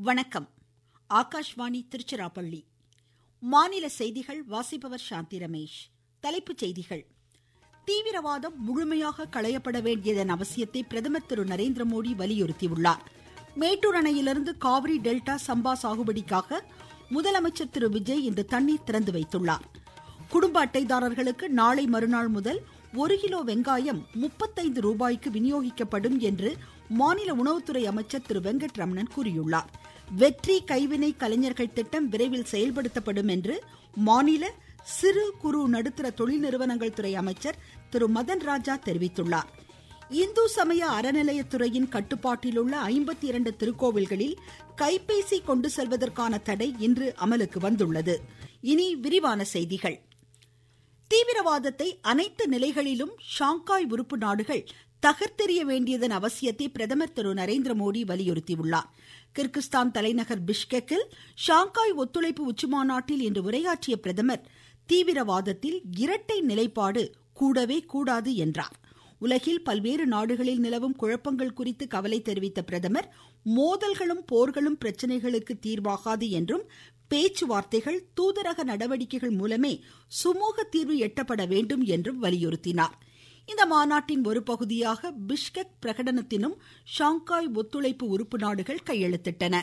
வணக்கம் ஆகாஷ்வாணி திருச்சிராப்பள்ளி மாநில செய்திகள் வாசிப்பவர் சாந்தி ரமேஷ் தலைப்புச் செய்திகள் தீவிரவாதம் முழுமையாக களையப்பட வேண்டியதன் அவசியத்தை பிரதமர் திரு நரேந்திர மோடி வலியுறுத்தியுள்ளார் மேட்டூர் அணையிலிருந்து காவிரி டெல்டா சம்பா சாகுபடிக்காக முதலமைச்சர் திரு விஜய் இன்று தண்ணீர் திறந்து வைத்துள்ளார் குடும்ப அட்டைதாரர்களுக்கு நாளை மறுநாள் முதல் ஒரு கிலோ வெங்காயம் முப்பத்தைந்து ரூபாய்க்கு விநியோகிக்கப்படும் என்று மாநில உணவுத்துறை அமைச்சர் திரு வெங்கட்ரமணன் கூறியுள்ளார் வெற்றி கைவினை கலைஞர்கள் திட்டம் விரைவில் செயல்படுத்தப்படும் என்று மாநில சிறு குறு நடுத்தர தொழில் நிறுவனங்கள் துறை அமைச்சர் திரு மதன் ராஜா தெரிவித்துள்ளார் இந்து சமய அறநிலையத்துறையின் கட்டுப்பாட்டில் உள்ள ஐம்பத்தி இரண்டு திருக்கோவில்களில் கைபேசி கொண்டு செல்வதற்கான தடை இன்று அமலுக்கு வந்துள்ளது இனி விரிவான செய்திகள் தீவிரவாதத்தை அனைத்து நிலைகளிலும் ஷாங்காய் உறுப்பு நாடுகள் தகர்த்தெறிய வேண்டியதன் அவசியத்தை பிரதமர் திரு நரேந்திர மோடி வலியுறுத்தியுள்ளார் கிர்கிஸ்தான் தலைநகர் பிஷ்கெக்கில் ஷாங்காய் ஒத்துழைப்பு உச்சிமாநாட்டில் இன்று உரையாற்றிய பிரதமர் தீவிரவாதத்தில் இரட்டை நிலைப்பாடு கூடவே கூடாது என்றார் உலகில் பல்வேறு நாடுகளில் நிலவும் குழப்பங்கள் குறித்து கவலை தெரிவித்த பிரதமர் மோதல்களும் போர்களும் பிரச்சனைகளுக்கு தீர்வாகாது என்றும் பேச்சுவார்த்தைகள் தூதரக நடவடிக்கைகள் மூலமே சுமூக தீர்வு எட்டப்பட வேண்டும் என்றும் வலியுறுத்தினார் இந்த மாநாட்டின் ஒரு பகுதியாக பிஷ்கெக் பிரகடனத்தினும் ஷாங்காய் ஒத்துழைப்பு உறுப்பு நாடுகள் கையெழுத்திட்டன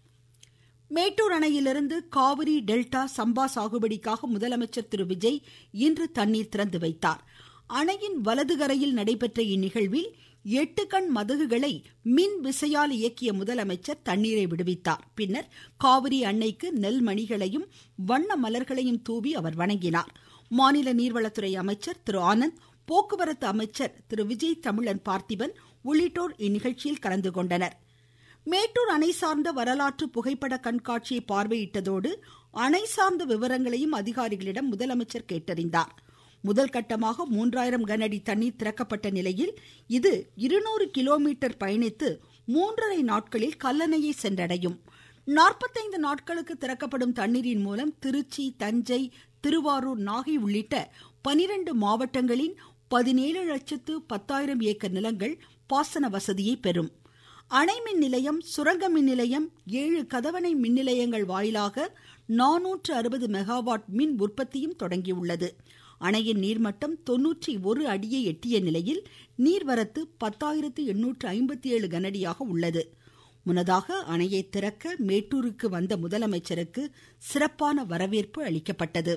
மேட்டூர் அணையிலிருந்து காவிரி டெல்டா சம்பா சாகுபடிக்காக முதலமைச்சர் திரு விஜய் இன்று தண்ணீர் திறந்து வைத்தார் அணையின் வலது கரையில் நடைபெற்ற இந்நிகழ்வில் எட்டு கண் மதகுகளை மின் விசையால் இயக்கிய முதலமைச்சர் தண்ணீரை விடுவித்தார் பின்னர் காவிரி அன்னைக்கு நெல் மணிகளையும் வண்ண மலர்களையும் தூவி அவர் வணங்கினார் மாநில நீர்வளத்துறை அமைச்சர் திரு ஆனந்த் போக்குவரத்து அமைச்சர் திரு விஜய் தமிழன் பார்த்திபன் உள்ளிட்டோர் இந்நிகழ்ச்சியில் கலந்து கொண்டனர் மேட்டூர் அணை சார்ந்த வரலாற்று புகைப்பட கண்காட்சியை பார்வையிட்டதோடு அணை சார்ந்த விவரங்களையும் அதிகாரிகளிடம் முதலமைச்சர் கேட்டறிந்தார் முதல் கட்டமாக மூன்றாயிரம் கனஅடி தண்ணீர் திறக்கப்பட்ட நிலையில் இது இருநூறு கிலோமீட்டர் பயணித்து மூன்றரை நாட்களில் கல்லணையை சென்றடையும் நாற்பத்தைந்து நாட்களுக்கு திறக்கப்படும் தண்ணீரின் மூலம் திருச்சி தஞ்சை திருவாரூர் நாகை உள்ளிட்ட பனிரெண்டு மாவட்டங்களின் பதினேழு லட்சத்து பத்தாயிரம் ஏக்கர் நிலங்கள் பாசன வசதியை பெறும் அணை மின் நிலையம் சுரங்க மின் நிலையம் ஏழு கதவணை மின் நிலையங்கள் வாயிலாக நானூற்று அறுபது மெகாவாட் மின் உற்பத்தியும் தொடங்கியுள்ளது அணையின் நீர்மட்டம் தொன்னூற்றி ஒரு அடியை எட்டிய நிலையில் நீர்வரத்து பத்தாயிரத்து எண்ணூற்று ஐம்பத்தி ஏழு கனடியாக உள்ளது முன்னதாக அணையை திறக்க மேட்டூருக்கு வந்த முதலமைச்சருக்கு சிறப்பான வரவேற்பு அளிக்கப்பட்டது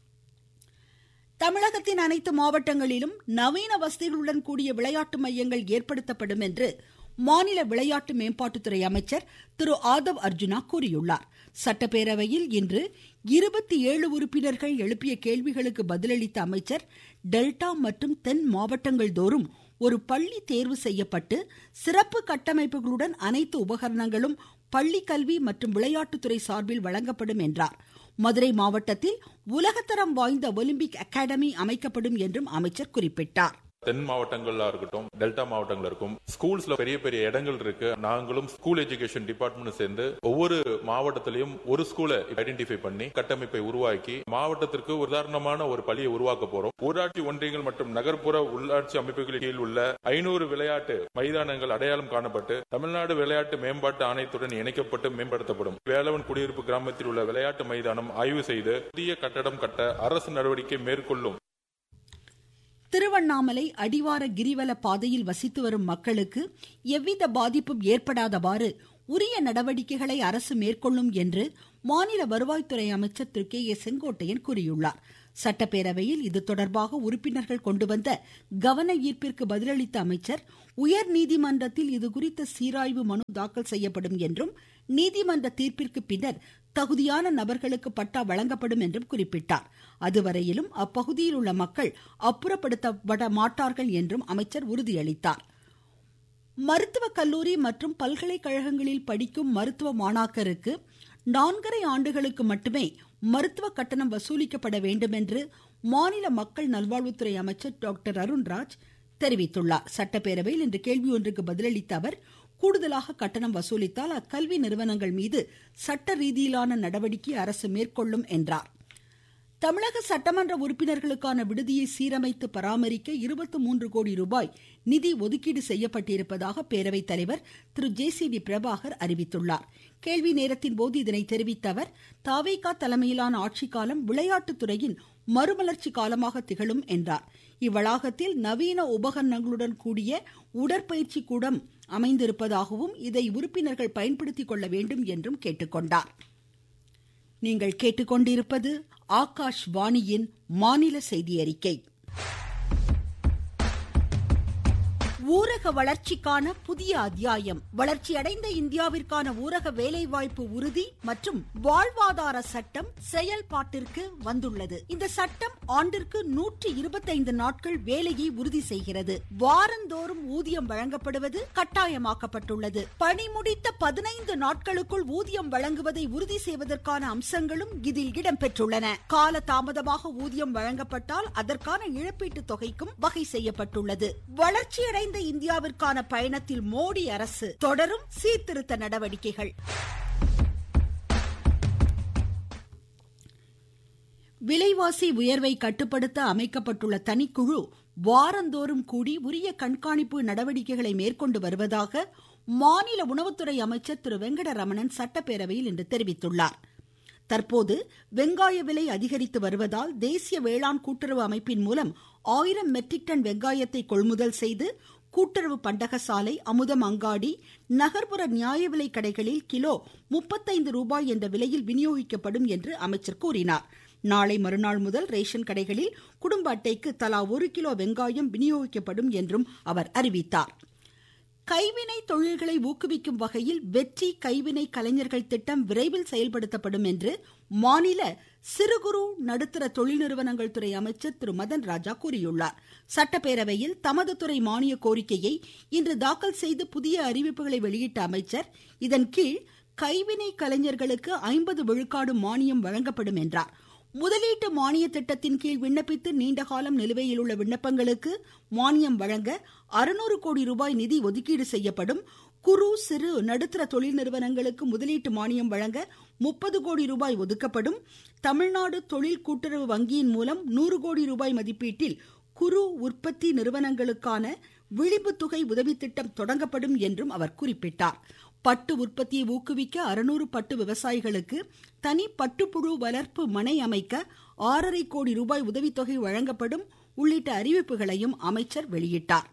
தமிழகத்தின் அனைத்து மாவட்டங்களிலும் நவீன வசதிகளுடன் கூடிய விளையாட்டு மையங்கள் ஏற்படுத்தப்படும் என்று மாநில விளையாட்டு மேம்பாட்டுத்துறை அமைச்சர் திரு ஆதவ் அர்ஜுனா கூறியுள்ளார் சட்டப்பேரவையில் இன்று இருபத்தி ஏழு உறுப்பினர்கள் எழுப்பிய கேள்விகளுக்கு பதிலளித்த அமைச்சர் டெல்டா மற்றும் தென் மாவட்டங்கள் தோறும் ஒரு பள்ளி தேர்வு செய்யப்பட்டு சிறப்பு கட்டமைப்புகளுடன் அனைத்து உபகரணங்களும் பள்ளி கல்வி மற்றும் விளையாட்டுத்துறை சார்பில் வழங்கப்படும் என்றார் மதுரை மாவட்டத்தில் உலகத்தரம் வாய்ந்த ஒலிம்பிக் அகாடமி அமைக்கப்படும் என்றும் அமைச்சர் குறிப்பிட்டார் தென் மாவட்டங்கள்ல இருக்கட்டும் டெல்டா மாவட்டங்கள் இருக்கும் ஸ்கூல்ஸ்ல பெரிய பெரிய இடங்கள் இருக்கு நாங்களும் ஸ்கூல் எஜுகேஷன் டிபார்ட்மெண்ட் சேர்ந்து ஒவ்வொரு மாவட்டத்திலையும் ஒரு ஸ்கூலை ஐடென்டிஃபை பண்ணி கட்டமைப்பை உருவாக்கி மாவட்டத்திற்கு உதாரணமான ஒரு பள்ளியை உருவாக்க போறோம் ஊராட்சி ஒன்றியங்கள் மற்றும் நகர்ப்புற உள்ளாட்சி அமைப்புகளின் கீழ் உள்ள ஐநூறு விளையாட்டு மைதானங்கள் அடையாளம் காணப்பட்டு தமிழ்நாடு விளையாட்டு மேம்பாட்டு ஆணையத்துடன் இணைக்கப்பட்டு மேம்படுத்தப்படும் வேலவன் குடியிருப்பு கிராமத்தில் உள்ள விளையாட்டு மைதானம் ஆய்வு செய்து புதிய கட்டடம் கட்ட அரசு நடவடிக்கை மேற்கொள்ளும் திருவண்ணாமலை அடிவார கிரிவல பாதையில் வசித்து வரும் மக்களுக்கு எவ்வித பாதிப்பும் ஏற்படாதவாறு உரிய நடவடிக்கைகளை அரசு மேற்கொள்ளும் என்று மாநில வருவாய்த்துறை அமைச்சர் திரு கே ஏ செங்கோட்டையன் கூறியுள்ளார் சட்டப்பேரவையில் இது தொடர்பாக உறுப்பினர்கள் கொண்டு வந்த கவன ஈர்ப்பிற்கு பதிலளித்த அமைச்சர் உயர் நீதிமன்றத்தில் இதுகுறித்த சீராய்வு மனு தாக்கல் செய்யப்படும் என்றும் நீதிமன்ற தீர்ப்பிற்கு பின்னர் தகுதியான நபர்களுக்கு பட்டா வழங்கப்படும் என்றும் குறிப்பிட்டார் அதுவரையிலும் அப்பகுதியில் உள்ள மக்கள் அப்புறப்படுத்தப்பட மாட்டார்கள் என்றும் அமைச்சர் உறுதியளித்தார் மருத்துவக் கல்லூரி மற்றும் பல்கலைக்கழகங்களில் படிக்கும் மருத்துவ மாணாக்கருக்கு நான்கரை ஆண்டுகளுக்கு மட்டுமே மருத்துவ கட்டணம் வசூலிக்கப்பட வேண்டும் என்று மாநில மக்கள் நல்வாழ்வுத்துறை அமைச்சர் டாக்டர் அருண்ராஜ் தெரிவித்துள்ளார் சட்டப்பேரவையில் இன்று கேள்வி ஒன்றுக்கு பதிலளித்த அவர் கூடுதலாக கட்டணம் வசூலித்தால் அக்கல்வி நிறுவனங்கள் மீது சட்ட ரீதியிலான நடவடிக்கை அரசு மேற்கொள்ளும் என்றார் தமிழக சட்டமன்ற உறுப்பினர்களுக்கான விடுதியை சீரமைத்து பராமரிக்க இருபத்தி மூன்று கோடி ரூபாய் நிதி ஒதுக்கீடு செய்யப்பட்டிருப்பதாக பேரவைத் தலைவர் திரு ஜே சி டி பிரபாகர் அறிவித்துள்ளார் கேள்வி நேரத்தின் போது இதனை தெரிவித்த அவர் தாவேகா தலைமையிலான ஆட்சிக்காலம் விளையாட்டுத்துறையின் மறுமலர்ச்சி காலமாக திகழும் என்றார் இவ்வளாகத்தில் நவீன உபகரணங்களுடன் கூடிய உடற்பயிற்சி கூடம் அமைந்திருப்பதாகவும் இதை உறுப்பினர்கள் பயன்படுத்திக் கொள்ள வேண்டும் என்றும் கேட்டுக்கொண்டார் நீங்கள் கேட்டுக்கொண்டிருப்பது ஆகாஷ் வாணியின் மாநில செய்தி அறிக்கை ஊரக வளர்ச்சிக்கான புதிய அத்தியாயம் வளர்ச்சியடைந்த இந்தியாவிற்கான ஊரக வேலைவாய்ப்பு உறுதி மற்றும் வாழ்வாதார சட்டம் செயல்பாட்டிற்கு வந்துள்ளது இந்த சட்டம் ஆண்டிற்கு நூற்றி இருபத்தைந்து நாட்கள் வேலையை உறுதி செய்கிறது வாரந்தோறும் ஊதியம் வழங்கப்படுவது கட்டாயமாக்கப்பட்டுள்ளது பணி முடித்த பதினைந்து நாட்களுக்குள் ஊதியம் வழங்குவதை உறுதி செய்வதற்கான அம்சங்களும் இதில் இடம்பெற்றுள்ளன கால தாமதமாக ஊதியம் வழங்கப்பட்டால் அதற்கான இழப்பீட்டு தொகைக்கும் வகை செய்யப்பட்டுள்ளது வளர்ச்சியடைந்த இந்தியாவிற்கான பயணத்தில் மோடி அரசு தொடரும் சீர்திருத்த நடவடிக்கைகள் விலைவாசி உயர்வை கட்டுப்படுத்த அமைக்கப்பட்டுள்ள தனிக்குழு வாரந்தோறும் கூடி உரிய கண்காணிப்பு நடவடிக்கைகளை மேற்கொண்டு வருவதாக மாநில உணவுத்துறை அமைச்சர் திரு வெங்கடரமணன் சட்டப்பேரவையில் இன்று தெரிவித்துள்ளார் தற்போது வெங்காய விலை அதிகரித்து வருவதால் தேசிய வேளாண் கூட்டுறவு அமைப்பின் மூலம் ஆயிரம் மெட்ரிக் டன் வெங்காயத்தை கொள்முதல் செய்து கூட்டுறவு பண்டகசாலை அமுதம் அங்காடி நகர்ப்புற நியாய விலை கடைகளில் கிலோ முப்பத்தைந்து ரூபாய் என்ற விலையில் விநியோகிக்கப்படும் என்று அமைச்சர் கூறினார் நாளை மறுநாள் முதல் ரேஷன் கடைகளில் குடும்ப அட்டைக்கு தலா ஒரு கிலோ வெங்காயம் விநியோகிக்கப்படும் என்றும் அவர் அறிவித்தார் கைவினை தொழில்களை ஊக்குவிக்கும் வகையில் வெற்றி கைவினை கலைஞர்கள் திட்டம் விரைவில் செயல்படுத்தப்படும் என்று மாநில சிறு குறு நடுத்தர தொழில் நிறுவனங்கள் துறை அமைச்சர் திரு மதன் ராஜா கூறியுள்ளார் சட்டப்பேரவையில் தமது துறை மானிய கோரிக்கையை இன்று தாக்கல் செய்து புதிய அறிவிப்புகளை வெளியிட்ட அமைச்சர் இதன் கீழ் கைவினை கலைஞர்களுக்கு ஐம்பது விழுக்காடு மானியம் வழங்கப்படும் என்றார் முதலீட்டு மானிய திட்டத்தின் கீழ் விண்ணப்பித்து நீண்ட காலம் நிலுவையில் உள்ள விண்ணப்பங்களுக்கு மானியம் வழங்க அறுநூறு கோடி ரூபாய் நிதி ஒதுக்கீடு செய்யப்படும் குறு சிறு நடுத்தர தொழில் நிறுவனங்களுக்கு முதலீட்டு மானியம் வழங்க முப்பது கோடி ரூபாய் ஒதுக்கப்படும் தமிழ்நாடு தொழில் கூட்டுறவு வங்கியின் மூலம் நூறு கோடி ரூபாய் மதிப்பீட்டில் குறு உற்பத்தி நிறுவனங்களுக்கான விழிப்பு தொகை உதவி திட்டம் தொடங்கப்படும் என்றும் அவர் குறிப்பிட்டார் பட்டு உற்பத்தியை ஊக்குவிக்க அறுநூறு பட்டு விவசாயிகளுக்கு தனி பட்டுப்புழு வளர்ப்பு மனை அமைக்க ஆறரை கோடி ரூபாய் உதவித்தொகை வழங்கப்படும் உள்ளிட்ட அறிவிப்புகளையும் அமைச்சர் வெளியிட்டார்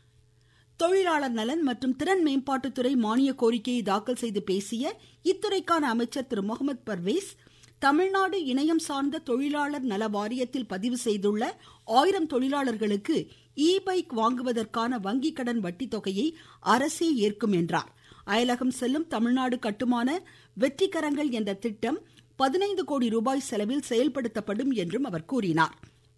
தொழிலாளர் நலன் மற்றும் திறன் மேம்பாட்டுத்துறை மானிய கோரிக்கையை தாக்கல் செய்து பேசிய இத்துறைக்கான அமைச்சர் திரு முகமது பர்வேஸ் தமிழ்நாடு இணையம் சார்ந்த தொழிலாளர் நல வாரியத்தில் பதிவு செய்துள்ள ஆயிரம் தொழிலாளர்களுக்கு இ பைக் வாங்குவதற்கான வங்கி கடன் வட்டி தொகையை அரசே ஏற்கும் என்றார் அயலகம் செல்லும் தமிழ்நாடு கட்டுமான வெற்றிக்கரங்கள் என்ற திட்டம் பதினைந்து கோடி ரூபாய் செலவில் செயல்படுத்தப்படும் என்றும் அவர் கூறினார்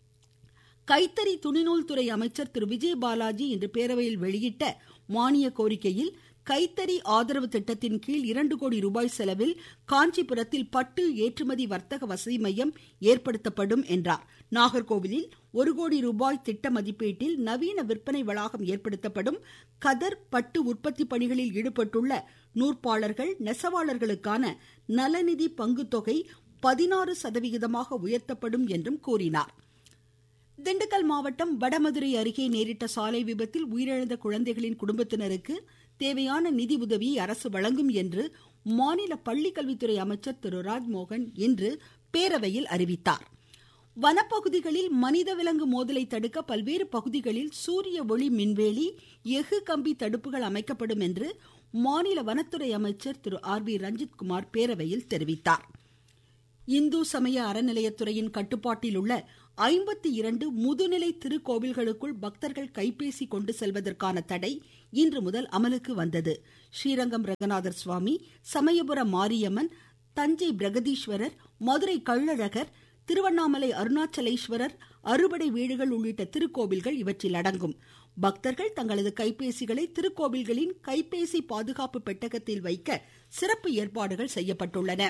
கைத்தறி துணிநூல் துறை அமைச்சர் திரு விஜய் பாலாஜி இன்று பேரவையில் வெளியிட்ட மானிய கோரிக்கையில் கைத்தறி ஆதரவு திட்டத்தின் கீழ் இரண்டு கோடி ரூபாய் செலவில் காஞ்சிபுரத்தில் பட்டு ஏற்றுமதி வர்த்தக வசதி மையம் ஏற்படுத்தப்படும் என்றார் நாகர்கோவிலில் ஒரு கோடி ரூபாய் திட்ட மதிப்பீட்டில் நவீன விற்பனை வளாகம் ஏற்படுத்தப்படும் கதர் பட்டு உற்பத்தி பணிகளில் ஈடுபட்டுள்ள நூற்பாளர்கள் நெசவாளர்களுக்கான நலநிதி பங்குத்தொகை பதினாறு சதவிகிதமாக உயர்த்தப்படும் என்றும் கூறினார் திண்டுக்கல் மாவட்டம் வடமதுரை அருகே நேரிட்ட சாலை விபத்தில் உயிரிழந்த குழந்தைகளின் குடும்பத்தினருக்கு தேவையான நிதி உதவியை அரசு வழங்கும் என்று மாநில பள்ளிக்கல்வித்துறை அமைச்சர் திரு ராஜ்மோகன் இன்று பேரவையில் அறிவித்தார் வனப்பகுதிகளில் மனித விலங்கு மோதலை தடுக்க பல்வேறு பகுதிகளில் சூரிய ஒளி மின்வேலி எஃகு கம்பி தடுப்புகள் அமைக்கப்படும் என்று மாநில வனத்துறை அமைச்சர் திரு ஆர் பி ரஞ்சித்குமார் பேரவையில் தெரிவித்தார் இந்து சமய அறநிலையத்துறையின் கட்டுப்பாட்டில் உள்ள ஐம்பத்தி இரண்டு முதுநிலை திருக்கோவில்களுக்குள் பக்தர்கள் கைபேசி கொண்டு செல்வதற்கான தடை இன்று முதல் அமலுக்கு வந்தது ஸ்ரீரங்கம் ரங்கநாதர் சுவாமி சமயபுரம் மாரியம்மன் தஞ்சை பிரகதீஸ்வரர் மதுரை கள்ளழகர் திருவண்ணாமலை அருணாச்சலேஸ்வரர் அறுபடை வீடுகள் உள்ளிட்ட திருக்கோவில்கள் இவற்றில் அடங்கும் பக்தர்கள் தங்களது கைபேசிகளை திருக்கோவில்களின் கைபேசி பாதுகாப்பு பெட்டகத்தில் வைக்க சிறப்பு ஏற்பாடுகள் செய்யப்பட்டுள்ளன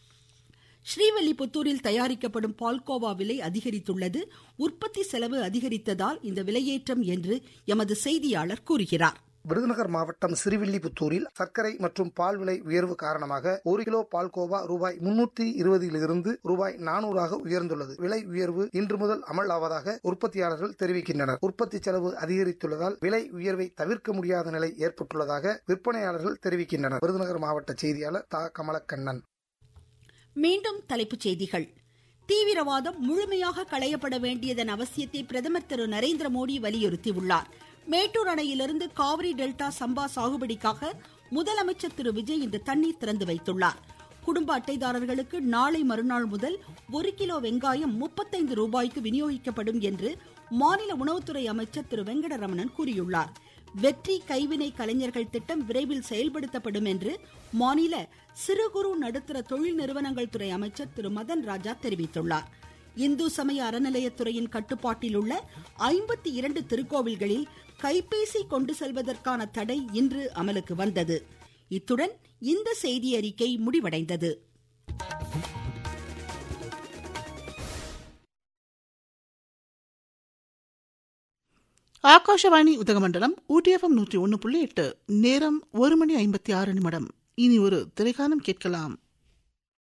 ஸ்ரீவல்லிபுத்தூரில் தயாரிக்கப்படும் பால்கோவா விலை அதிகரித்துள்ளது உற்பத்தி செலவு அதிகரித்ததால் இந்த விலையேற்றம் என்று எமது செய்தியாளர் கூறுகிறார் விருதுநகர் மாவட்டம் சிறுவில்லிபுத்தூரில் சர்க்கரை மற்றும் பால் விலை உயர்வு காரணமாக ஒரு கிலோ பால்கோவா ரூபாய் முன்னூற்றி இருபதிலிருந்து ரூபாய் நானூறாக உயர்ந்துள்ளது விலை உயர்வு இன்று முதல் அமல் ஆவதாக உற்பத்தியாளர்கள் தெரிவிக்கின்றனர் உற்பத்தி செலவு அதிகரித்துள்ளதால் விலை உயர்வை தவிர்க்க முடியாத நிலை ஏற்பட்டுள்ளதாக விற்பனையாளர்கள் தெரிவிக்கின்றனர் விருதுநகர் மாவட்ட செய்தியாளர் தா கமலக்கண்ணன் மீண்டும் தலைப்புச் செய்திகள் தீவிரவாதம் முழுமையாக களையப்பட வேண்டியதன் அவசியத்தை பிரதமர் திரு நரேந்திர மோடி வலியுறுத்தியுள்ளார் மேட்டூர் அணையிலிருந்து காவிரி டெல்டா சம்பா சாகுபடிக்காக முதலமைச்சர் திரு விஜய் இன்று தண்ணீர் திறந்து வைத்துள்ளார் குடும்ப அட்டைதாரர்களுக்கு நாளை மறுநாள் முதல் ஒரு கிலோ வெங்காயம் முப்பத்தைந்து ரூபாய்க்கு விநியோகிக்கப்படும் என்று மாநில உணவுத்துறை அமைச்சர் திரு வெங்கடரமணன் கூறியுள்ளார் வெற்றி கைவினை கலைஞர்கள் திட்டம் விரைவில் செயல்படுத்தப்படும் என்று மாநில சிறு குறு நடுத்தர தொழில் நிறுவனங்கள் துறை அமைச்சர் திரு மதன் ராஜா தெரிவித்துள்ளார் இந்து சமய அறநிலையத்துறையின் கட்டுப்பாட்டில் உள்ள ஐம்பத்தி இரண்டு திருக்கோவில்களில் கைபேசி கொண்டு செல்வதற்கான தடை இன்று அமலுக்கு வந்தது இத்துடன் இந்த செய்தி அறிக்கை முடிவடைந்தது ஆகாஷவாணி உதகமண்டலம் ஊட்டிஎஃப்எம் நூற்றி ஒன்று புள்ளி எட்டு நேரம் ஒரு மணி ஐம்பத்தி ஆறு நிமிடம் இனி ஒரு திரைக்காலம் கேட்கலாம்